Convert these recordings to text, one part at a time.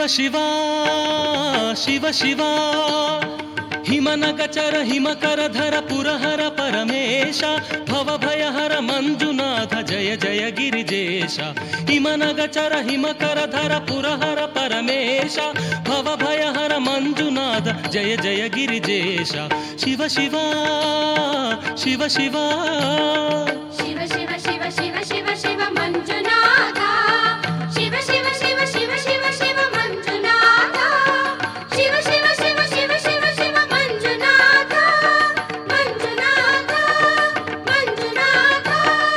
శివా శివ శివా హిమనగచర హిమకరధర పురహర పరమేశ భవభయహర మంజునాథ జయ జయ గిరిజేశ హిమనగచర హిమకరధర పురహర పరమేశ భవభయహర మంజునాథ జయ జయ గిరిజేశ శివ శివా శివ శివా శివ శివ శివ శివ శివ శివ మంజునాథ శివ శివ శివ శివ శివ శివ మంజునాథ శివ శివ శివ శివ శివ శివ మంజునాథ మంజునాథ మంజునాథ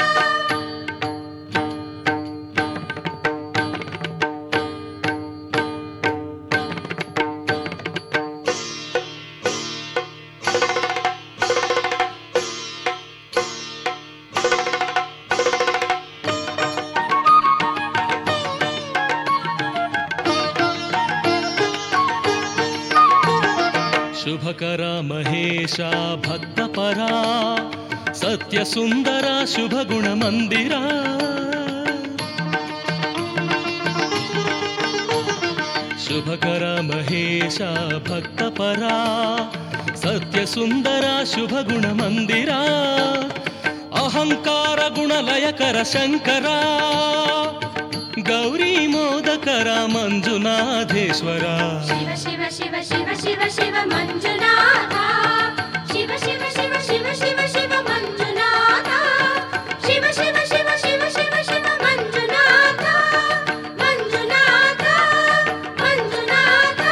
శుభకర మహేశ భక్తపరా సత్యసుందర శుభగుణ మందిరా శుభకర మహేశ భక్తపరా సత్యసుందర శుభగుణ మందిరా అహంకార గుణలయకర శంకరా గౌరీ మోదకర మంజునాథేశ్వరా శివ శివ శివ శివ శివ శివ మంజునాథ శివ శివ శివ శివ శివ శివ మంజునాథ శివ శివ శివ శివ శివ శివ మంజునాథ మంజునాథ మంజునాథ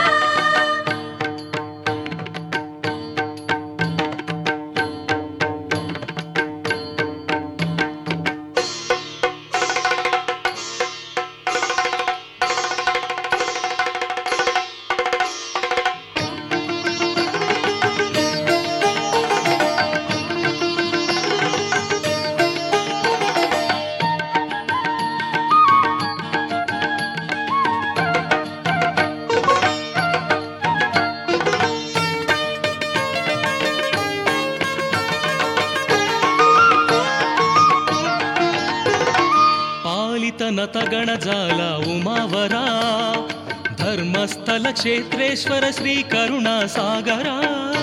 పాలిత నతగణజాల ఉమావరా ధర్మస్థల క్షేత్రేశ్వర శ్రీ కరుణా సాగరా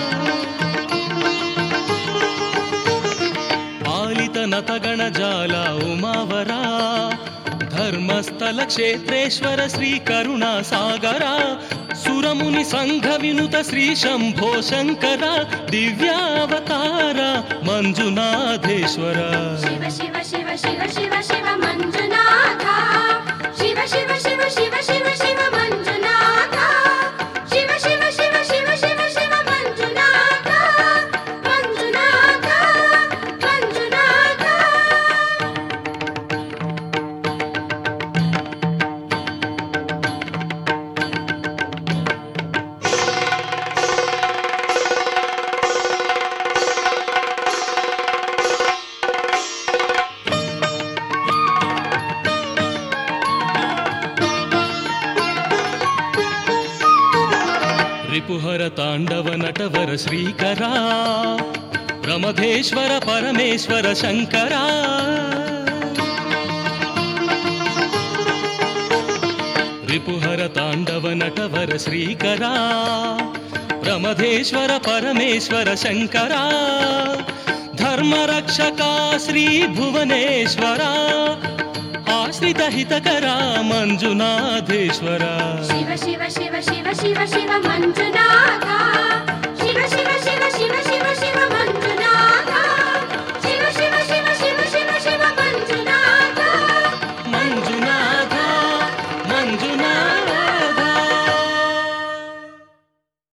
పాలిత నతగణజాల ఉమావరా ధర్మస్థల క్షేత్రేశ్వర శ్రీ కరుణా సాగరా సురముని సంఘ వినుత శ్రీ శంభో శంకర దివ్యావతార మంజునాథేశ్వర శివ శివ శివ శివ శివ శివ మంజునాథ శివ శివ శివ శివ శివ శివ మంజునాథ శివ శివ శివ శివ శివ శివ మంజునాథ మంజునాథ మంజునాథ రిపుహర తాండవ నటవర శ్రీకరా ప్రమథేశ్వర పరమేశ్వర శంకరా రిపుహర తాండవ నటవర శ్రీకరా ప్రమథేశ్వర పరమేశ్వర శంకరా ధర్మరక్షకా శ్రీ భువనేశ్వర ఆశ్రిత హితకరా మంజునాథేశ్వర శివ శివ శివ శివ శివ శివ మంజునాథ